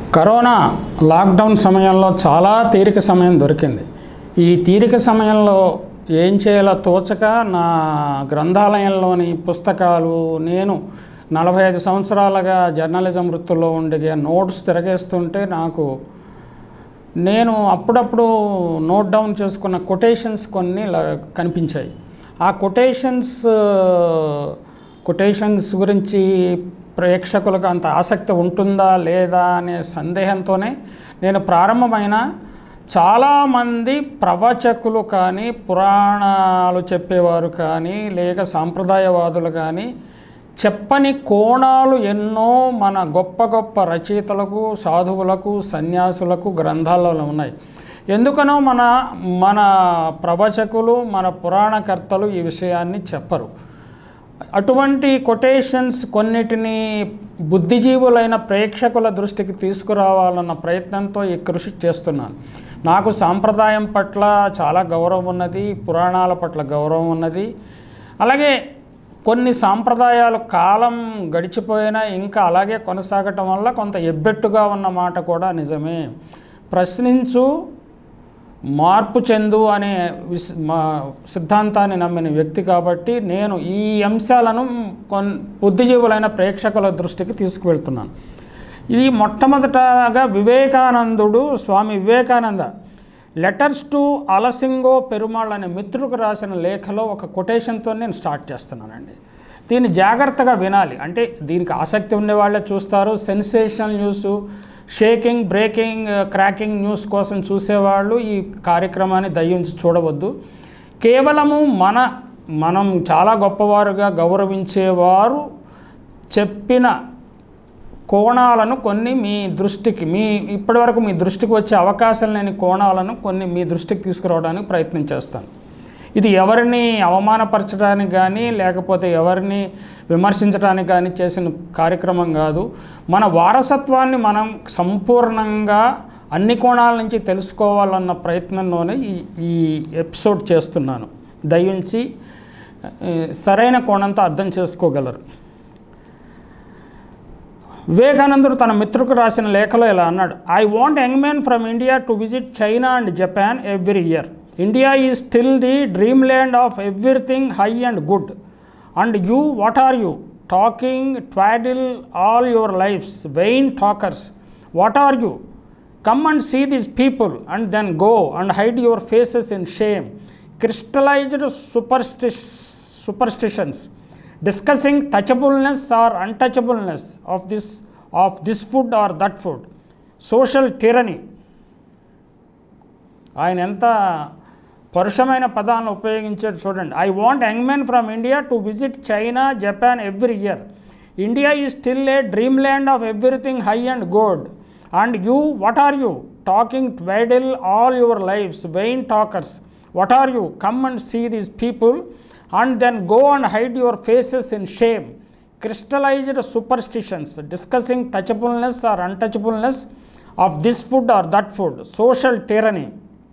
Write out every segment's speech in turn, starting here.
Corona lockdown సమయంలో చాలా తీరిక సమయం దొరికింది ఈ తీరిక సమయంలో ఏం చేయాలో తోచక నా గ్రంథాలయంలోని పుస్తకాలు నేను నలభై ఐదు సంవత్సరాలుగా జర్నలిజం వృత్తిలో ఉండే నోట్స్ తిరగేస్తుంటే నాకు నేను అప్పుడప్పుడు నోట్ డౌన్ చేసుకున్న కొటేషన్స్ కొన్ని ల- కనిపించాయి ఆ కొటేషన్స్ కొటేషన్స్ గురించి ప్రేక్షకులకు అంత ఆసక్తి ఉంటుందా లేదా అనే సందేహంతోనే నేను ప్రారంభమైన చాలామంది ప్రవచకులు కానీ పురాణాలు చెప్పేవారు కానీ లేక సాంప్రదాయవాదులు కానీ చెప్పని కోణాలు ఎన్నో మన గొప్ప గొప్ప రచయితలకు సాధువులకు సన్యాసులకు గ్రంథాలలో ఉన్నాయి ఎందుకనో మన మన ప్రవచకులు మన పురాణకర్తలు ఈ విషయాన్ని చెప్పరు అటువంటి కొటేషన్స్ కొన్నిటిని బుద్ధిజీవులైన ప్రేక్షకుల దృష్టికి తీసుకురావాలన్న ప్రయత్నంతో ఈ కృషి చేస్తున్నాను నాకు సాంప్రదాయం పట్ల చాలా గౌరవం ఉన్నది పురాణాల పట్ల గౌరవం ఉన్నది అలాగే కొన్ని సాంప్రదాయాలు కాలం గడిచిపోయినా ఇంకా అలాగే కొనసాగటం వల్ల కొంత ఎబ్బెట్టుగా ఉన్న మాట కూడా నిజమే ప్రశ్నించు మార్పు చెందు అనే విస్ మా సిద్ధాంతాన్ని నమ్మిన వ్యక్తి కాబట్టి నేను ఈ అంశాలను కొన్ బుద్ధిజీవులైన ప్రేక్షకుల దృష్టికి తీసుకువెళ్తున్నాను ఇది మొట్టమొదటగా వివేకానందుడు స్వామి వివేకానంద లెటర్స్ టు అలసింగో పెరుమాళ్ అనే మిత్రుడికి రాసిన లేఖలో ఒక కొటేషన్తో నేను స్టార్ట్ చేస్తున్నానండి దీన్ని జాగ్రత్తగా వినాలి అంటే దీనికి ఆసక్తి ఉండే వాళ్ళే చూస్తారు sensational news shaking breaking cracking news కోసం చూసేవాళ్ళు ఈ కార్యక్రమాన్ని దయ్యుంచి చూడవద్దు కేవలము మన మనం చాలా గొప్పవారుగా గౌరవించేవారు చెప్పిన కోణాలను కొన్ని మీ దృష్టికి మీ ఇప్పటివరకు మీ దృష్టికి వచ్చే అవకాశం లేని కోణాలను కొన్ని మీ దృష్టికి తీసుకురావడానికి ప్రయత్నం చేస్తాను ఇది ఎవరిని అవమానపరచడానికి కానీ లేకపోతే ఎవరిని విమర్శించడానికి కానీ చేసిన కార్యక్రమం కాదు మన వారసత్వాన్ని మనం సంపూర్ణంగా అన్ని కోణాల నుంచి తెలుసుకోవాలన్న ప్రయత్నంలోనే ఈ ఈ ఎపిసోడ్ చేస్తున్నాను దయించి ఆ, సరైన కోణంతో అర్థం చేసుకోగలరు వివేకానందుడు తన మిత్రుకు రాసిన లేఖలో ఇలా అన్నాడు I want young men from India to visit China and Japan every year India is still the dream land of everything high and good and you what are you talking twaddle all your lives vain talkers what are you come and see these people and then go and hide your faces in shame crystallised సూపర్స్టిస్ superstitions discussing touchableness or untouchableness of this of this food or that food social tyranny ఆయన ఎంత పరుషమైన పదాలను ఉపయోగించాడు చూడండి I want young men from India to visit China Japan every year India is still a dream land of everything high and good and you what are you talking twaddle all your lives vain talkers what are you come and see these people and then go and hide your faces in shame crystallised superstitions discussing touchableness or untouchableness of this food or that food social టీరనీ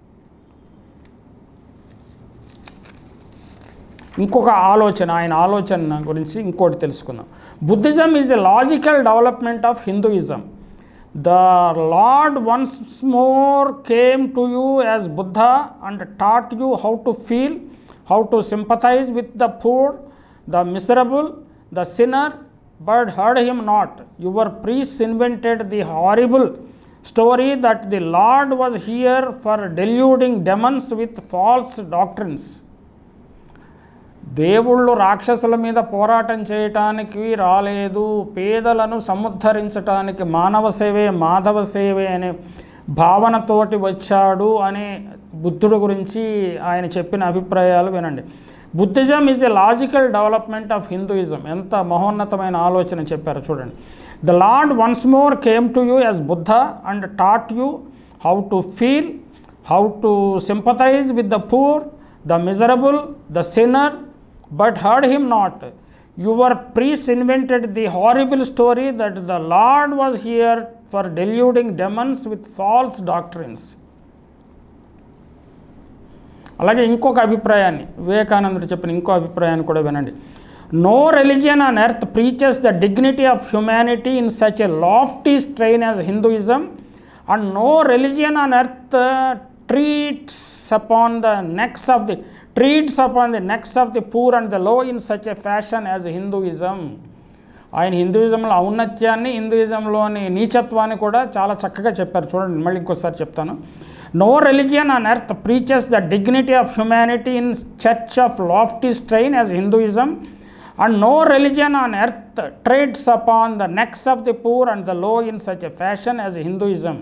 ఇంకొక ఆలోచన ఆయన ఆలోచన గురించి ఇంకోటి తెలుసుకుందాం Buddhism is a logical development of Hinduism the Lord once more came to you as Buddha and taught you how to feel how to sympathise with the poor the miserable the sinner but heard him not your priests invented the horrible story that the Lord was here for deluding demons with false doctrines దేవుళ్ళు రాక్షసుల మీద పోరాటం చేయటానికి రాలేదు పేదలను సముద్ధరించటానికి మానవ సేవే మాధవ సేవే అనే భావనతోటి వచ్చాడు అనే బుద్ధుడు గురించి ఆయన చెప్పిన అభిప్రాయాలు వినండి Buddhism is a logical development of Hinduism ఎంత మహోన్నతమైన ఆలోచన చెప్పారు చూడండి the Lord once more came to you as Buddha and taught you how to feel how to sympathise with the poor the miserable the sinner but heard him not your priests invented the horrible story that the Lord was here for deluding demons with false doctrines అలాగే ఇంకొక అభిప్రాయాన్ని వివేకానందుడు చెప్పిన ఇంకో అభిప్రాయాన్ని కూడా వినండి no religion on earth preaches the dignity of humanity in such a lofty strain as Hinduism and no religion on earth treats upon the necks of the treats upon the necks of the poor and the low in such a fashion as Hinduism ఆయన హిందూయిజంలో ఔన్నత్యాన్ని హిందూయిజంలోని నీచత్వాన్ని కూడా చాలా చక్కగా చెప్పారు చూడండి మళ్ళీ ఇంకోసారి చెప్తాను no religion on earth preaches the dignity of humanity in church of lofty strain as Hinduism and no religion on earth treads upon the necks of the poor and the low in such a fashion as Hinduism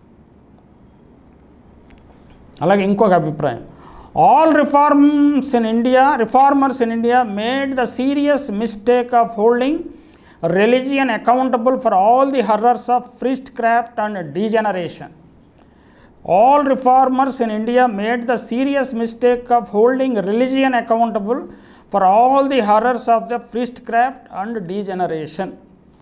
అలాగే ఇంకొక అభిప్రాయం all reforms in India reformers in India made the serious mistake of holding religion accountable for all the horrors of priestcraft and degeneration all reformers in India made the serious mistake of holding religion accountable for all the horrors of the priestcraft and degeneration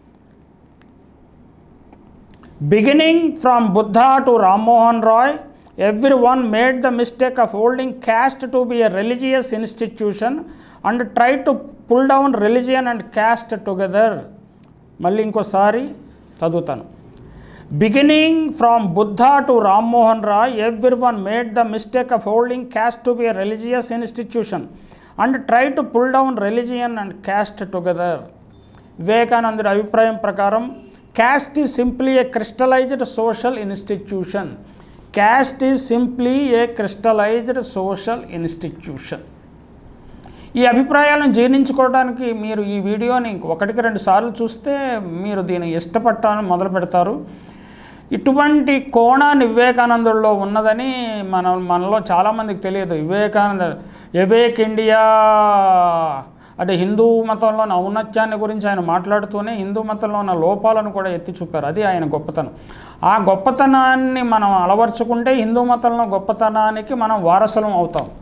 Beginning from Buddha to Ram Mohan Roy, everyone made the mistake of holding caste to be a religious institution and tried to pull down religion and caste together. మళ్ళీ ఇంకోసారి చదువుతాను beginning from Buddha to Ram Mohan Roy every one made the mistake of holding caste to be a religious institution and try to pull down religion and caste together వివేకానందుడి అభిప్రాయం ప్రకారం caste is simply a crystallised social institution caste is simply a crystallised social institution ఈ అభిప్రాయాలను జీర్ణించుకోవడానికి మీరు ఈ వీడియోని ఒకటికి రెండు సార్లు చూస్తే మీరు దీన్ని ఇష్టపడటాన్ని మొదలు పెడతారు ఇటువంటి కోణాన్ని వివేకానందుల్లో ఉన్నదని మన మనలో చాలామందికి తెలియదు వివేకానంద వివేక్ ఇండియా అంటే హిందూ మతంలోని ఔన్నత్యాన్ని గురించి ఆయన మాట్లాడుతూనే హిందూ మతంలో ఉన్న లోపాలను కూడా ఎత్తి చూపారు అది ఆయన గొప్పతనం ఆ గొప్పతనాన్ని మనం అలవర్చుకుంటే హిందూ మతంలో గొప్పతనానికి మనం వారసులం అవుతాం